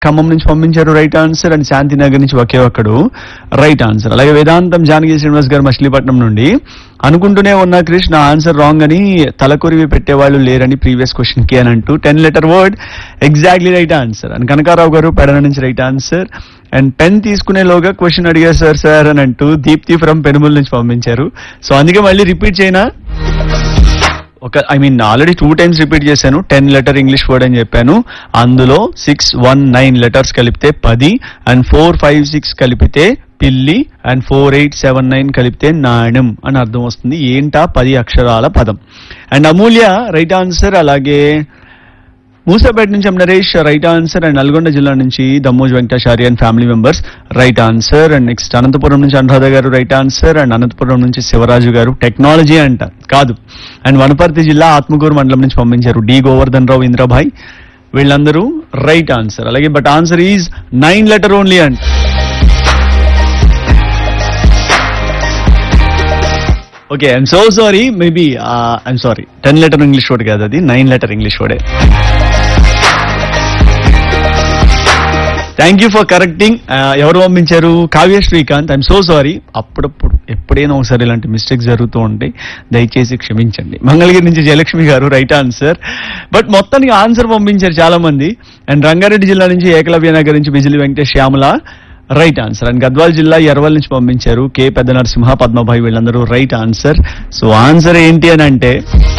ఖమ్మం నుంచి పంపించారు right answer and Shantinagar నుంచి ఒకే ఒక్కడు రైట్ ఆన్సర్ అలాగే వేదాంతం జానకి శ్రీనివాస్ గారు మచిలీపట్నం నుండి అనుకుంటూనే ఉన్న కృష్ణ ఆన్సర్ రాంగ్ అని తలకొరివి పెట్టేవాళ్ళు లేరని ప్రీవియస్ క్వశ్చన్ కి అని అంటూ ten letter word exactly right answer and Kanakarao garu Pedana నుంచి రైట్ ఆన్సర్ అండ్ పెన్ తీసుకునేలోగా క్వశ్చన్ అడిగారు సార్ సార్ అని అంటూ దీప్తి ఫ్రమ్ పెనుమల్ నుంచి పంపించారు సో అందుకే మళ్ళీ రిపీట్ చేయనా ఒక I mean already two times repeat చేశాను టెన్ లెటర్ ఇంగ్లీష్ వర్డ్ అని చెప్పాను అందులో సిక్స్ వన్ నైన్ లెటర్స్ కలిపితే పది అండ్ ఫోర్ ఫైవ్ సిక్స్ కలిపితే పిల్లి and four eight seven nine కలిపితే నాణ్యం అని అర్థం వస్తుంది ఏంటా పది అక్షరాల పదం అండ్ అమూల్య రైట్ ఆన్సర్ అలాగే మూసాపేట నుంచి Naresh right answer and Nalgonda జిల్లా నుంచి Dammoj Venkatachari and family members right answer and next Anantapuram నుంచి అనురాధ గారు రైట్ ఆన్సర్ అండ్ అనంతపురం నుంచి శివరాజు గారు టెక్నాలజీ అంట కాదు అండ్ వనపర్తి జిల్లా ఆత్మకూరు మండలం నుంచి పంపించారు డి గోవర్ధన్ రావు ఇంద్రభాయ్ వీళ్ళందరూ రైట్ ఆన్సర్ అలాగే but answer is nine letter only అంట okay I'm so sorry maybe I'm sorry ten letter English word కాదు అది నైన్ లెటర్ ఇంగ్లీష్ వర్డే థ్యాంక్ యూ ఫర్ కరెక్టింగ్ ఎవరు పంపించారు Kavya Srikanth I'm so sorry అప్పుడప్పుడు ఎప్పుడైనా ఒకసారి ఇలాంటి మిస్టేక్స్ జరుగుతూ ఉంటాయి దయచేసి క్షమించండి మంగళగిరి నుంచి Jayalakshmi garu right answer but మొత్తానికి ఆన్సర్ పంపించారు చాలా మంది అండ్ రంగారెడ్డి జిల్లా నుంచి ఏకలవ్య నగర్ నుంచి Bijili Venkatesh Shyamala right answer and Gadwal జిల్లా ఎర్వల్ నుంచి పంపించారు కే పెద్ద నరసింహ పద్మభాయ్ వీళ్ళందరూ రైట్ ఆన్సర్ సో ఆన్సర్ ఏంటి అని అంటే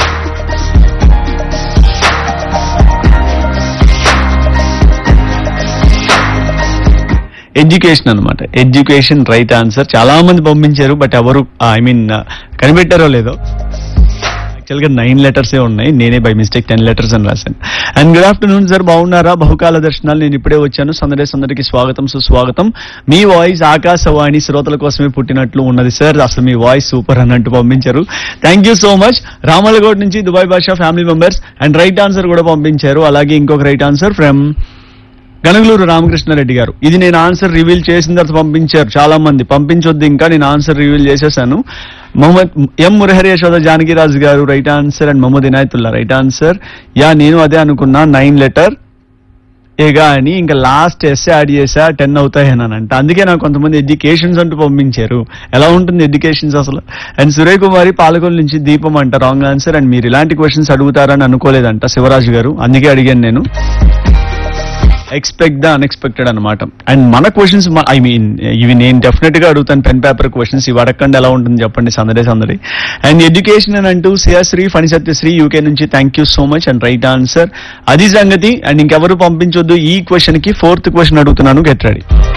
ఎడ్యుకేషన్ అన్నమాట ఎడ్యుకేషన్ రైట్ ఆన్సర్ చాలా మంది పంపించారు బట్ ఎవరు ఐ మీన్ కనిపెట్టారో లేదో యాక్చువల్ గా నైన్ లెటర్స్ ఏ ఉన్నాయి నేనే బై మిస్టేక్ టెన్ లెటర్స్ అని రాశాను అండ్ గుడ్ ఆఫ్టర్నూన్ సార్ బాగున్నారా బహుకాల దర్శనాలు నేను ఇప్పుడే వచ్చాను సందడే సందడికి స్వాగతం సుస్వాగతం మీ వాయిస్ ఆకాశవాణి శ్రోతల కోసమే పుట్టినట్లు ఉన్నది సార్ అసలు మీ వాయిస్ సూపర్ అన్నట్టు పంపించారు thank you so much Ramalagoud నుంచి Dubai Basha family members and right answer కూడా పంపించారు అలాగే ఇంకొక right answer from Ganagaluru Ramakrishna Reddy garu ఇది నేను ఆన్సర్ రివీల్ చేసిన తర్వాత పంపించారు చాలా మంది పంపించొద్దు ఇంకా నేను ఆన్సర్ రివీల్ చేసేసాను మొహమ్మద్ ఎం Murahari Yashoda Janakiraju garu right answer and Mohammed Inayatullah right answer ya నేను అదే అనుకున్నా నైన్ లెటర్ ఏగా అని ఇంకా లాస్ట్ ఎస్ఏ యాడ్ చేసా టెన్ అవుతాయి అని అంట అందుకే నాకు కొంతమంది ఎడ్యుకేషన్స్ అంటూ పంపించారు ఎలా ఉంటుంది ఎడ్యుకేషన్స్ అసలు అండ్ సురేష్ కుమారి పాలకొల్ నుంచి దీపం అంట రాంగ్ ఆన్సర్ అండ్ మీరు ఇలాంటి క్వశ్చన్స్ అడుగుతారని అనుకోలేదంట శివరాజు గారు అందుకే అడిగాను నేను ఎక్స్పెక్ట్ ద అన్ఎక్స్పెక్టెడ్ అనమాట అండ్ మన క్వశ్చన్స్ ఐ మీన్ ఇవి నేను డెఫినెట్ గా అడుగుతాను పెన్ పేపర్ క్వశ్చన్స్ ఇవి అడగకుండా ఎలా ఉంటుంది చెప్పండి సందడే సందడి అండ్ ఎడ్యుకేషన్ అని అంటూ శ్రీ ఫణి సత్యశ్రీ యూకే నుంచి thank you so much and right answer అది సంగతి అండ్ ఇంకెవరు పంపించొద్దు ఈ క్వశ్చన్ కి ఫోర్త్ క్వశ్చన్ అడుగుతున్నాను గెట్ రెడీ